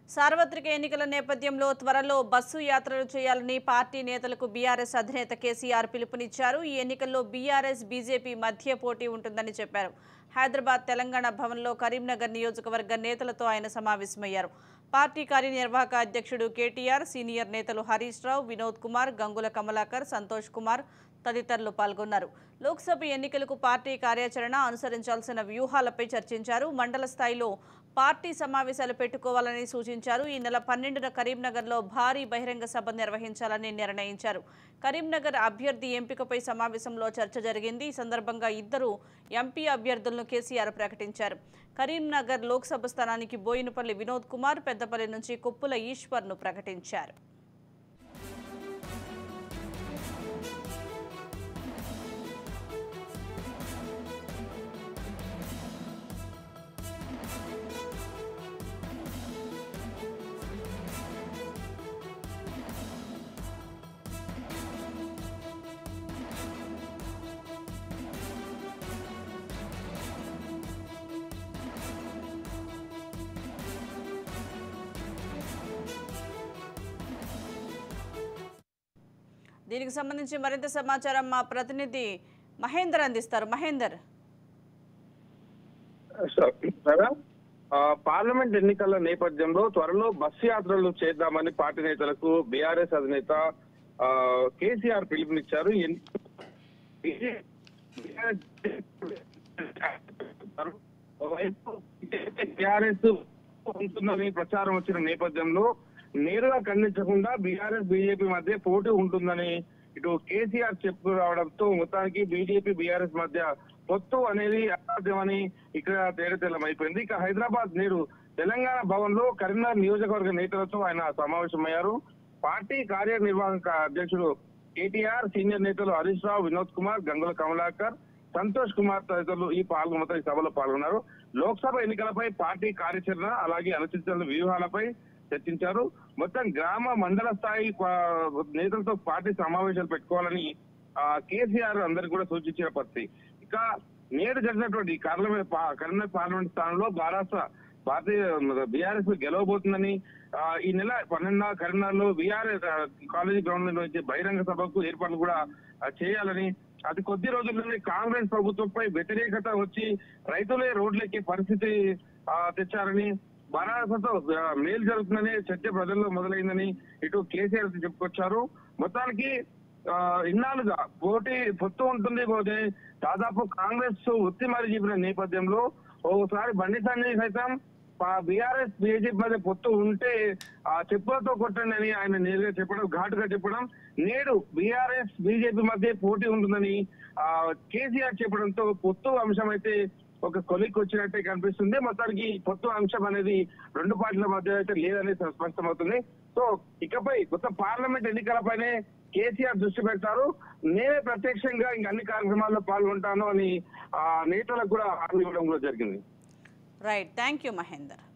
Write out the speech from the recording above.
సార్వత్రిక ఎన్నికల నేపథ్యంలో త్వరలో బస్సు యాత్రలు చేయాలని పార్టీ నేతలకు బీఆర్ఎస్ అధినేత కేసీఆర్ పిలుపునిచ్చారు ఈ ఎన్నికల్లో బీఆర్ఎస్ బీజేపీ మధ్య పోటీ ఉంటుందని చెప్పారు హైదరాబాద్ తెలంగాణ భవన్లో కరీంనగర్ నియోజకవర్గ నేతలతో ఆయన సమావేశమయ్యారు పార్టీ కార్యనిర్వాహక అధ్యక్షుడు కేటీఆర్ సీనియర్ నేతలు హరీష్ రావు వినోద్ కుమార్ గంగుల కమలాకర్ సంతోష్ కుమార్ తదితరులు పాల్గొన్నారు లోక్సభ ఎన్నికలకు పార్టీ కార్యాచరణ అనుసరించాల్సిన వ్యూహాలపై చర్చించారు మండల స్థాయిలో పార్టీ సమావేశాలు పెట్టుకోవాలని సూచించారు ఈ నెల పన్నెండున కరీంనగర్లో భారీ బహిరంగ సభ నిర్వహించాలని నిర్ణయించారు కరీంనగర్ అభ్యర్థి ఎంపికపై సమావేశంలో చర్చ జరిగింది ఈ సందర్భంగా ఇద్దరు ఎంపీ అభ్యర్థులను కేసీఆర్ ప్రకటించారు కరీంనగర్ లోక్సభ స్థానానికి బోయినపల్లి వినోద్ కుమార్ పెద్దపల్లి నుంచి కొప్పుల ఈశ్వర్ను ప్రకటించారు దీనికి సంబంధించి మరింత సమాచారం మా ప్రతినిధి మహేందర్ అందిస్తారు మహేందర్ సరే ఆ, పార్లమెంట్ ఎన్నికల నేపథ్యంలో త్వరలో బస్సు యాత్రలు చేద్దామని పార్టీ నేతలకు బీఆర్ఎస్ అధినేత ఆ, కేసీఆర్ పిలుపునిచ్చారు ఎన్- ఒకవైపు బీఆర్ఎస్ ఉంటుందని ప్రచారం వచ్చిన నేపథ్యంలో నేరుగా ఖండించకుండా బీఆర్ఎస్ బీజేపీ మధ్య పోటీ ఉంటుందని ఇటు కేసీఆర్ చెప్పు రావడంతో మొత్తానికి బీజేపీ బీఆర్ఎస్ మధ్య పొత్తు అనేది అసాధ్యమని ఇక్కడ తేడతెల్లం అయిపోయింది ఇక హైదరాబాద్ నేడు తెలంగాణ భవన్ లో కరీంనగర్ నియోజకవర్గ నేతలతో ఆయన సమావేశమయ్యారు పార్టీ కార్యనిర్వాహక అధ్యక్షుడు కేటీఆర్ సీనియర్ నేతలు హరీష్ రావు వినోద్ కుమార్ గంగుల కమలాకర్ సంతోష్ కుమార్ తదితరులు ఈ పాల్గొన్న ఈ సభలో పాల్గొన్నారు లోక్సభ ఎన్నికలపై పార్టీ కార్యాచరణ అలాగే అనుచిత వ్యూహాలపై చర్చించారు మొత్తం గ్రామ మండల స్థాయి పా- నేతలతో పార్టీ సమావేశాలు పెట్టుకోవాలని ఆ, కేసీఆర్ అందరికి కూడా సూచించిన పరిస్థితి ఇక నేడు జరిగినటువంటి కర్నూలు పా- కరీంనగర్ పార్లమెంట్ స్థానంలో మహారాష్ట్ర భారతీయ బీఆర్ఎస్ గెలవబోతుందని ఆ, ఈ నెల పన్నెండున కరీంనగర్ లో బీఆర్ఎస్ కాలేజీ గ్రౌండ్ లో నిర్వహించే బహిరంగ సభకు ఏర్పాట్లు కూడా ఆ, చేయాలని అతి కొద్ది రోజుల్లోనే కాంగ్రెస్ ప్రభుత్వంపై వ్యతిరేకత వచ్చి రైతులే రోడ్లెక్కే పరిస్థితి ఆ, తెచ్చారని భరాసతో ఆ, మేలు జరుగుతుందని చర్చ ప్రజల్లో మొదలైందని ఇటు కేసీఆర్ చెప్పుకొచ్చారు మొత్తానికి ఆ, ఇన్నాళ్ళుగా పోటీ పొత్తు ఉంటుంది పోతే దాదాపు కాంగ్రెస్ ఒత్తి మరి చెప్పిన నేపథ్యంలో ఒకసారి బండి సంజయ్ సైతం బీఆర్ఎస్ బీజేపీ మధ్య పొత్తు ఉంటే ఆ చెప్పులతో కొట్టండి అని ఆయన నేరుగా చెప్పడం ఘాటుగా చెప్పడం నేడు బీఆర్ఎస్ బీజేపీ మధ్య పోటీ ఉంటుందని ఆ కేసీఆర్ చెప్పడంతో పొత్తు అంశం అయితే ఒక కొలిక్ వచ్చినట్టే కనిపిస్తుంది మొత్తానికి ఈ పొత్తు అంశం అనేది రెండు పార్టీల మధ్య అయితే లేదని స్పష్టమవుతుంది సో ఇకపై మొత్తం పార్లమెంట్ ఎన్నికలపైనే కేసీఆర్ దృష్టి పెడతారు నేనే ప్రత్యక్షంగా ఇంక అన్ని కార్యక్రమాల్లో పాల్గొంటాను అని ఆ నేతలకు కూడా హామీ ఇవ్వడం కూడా జరిగింది రైట్ థ్యాంక్ యూ మహేందర్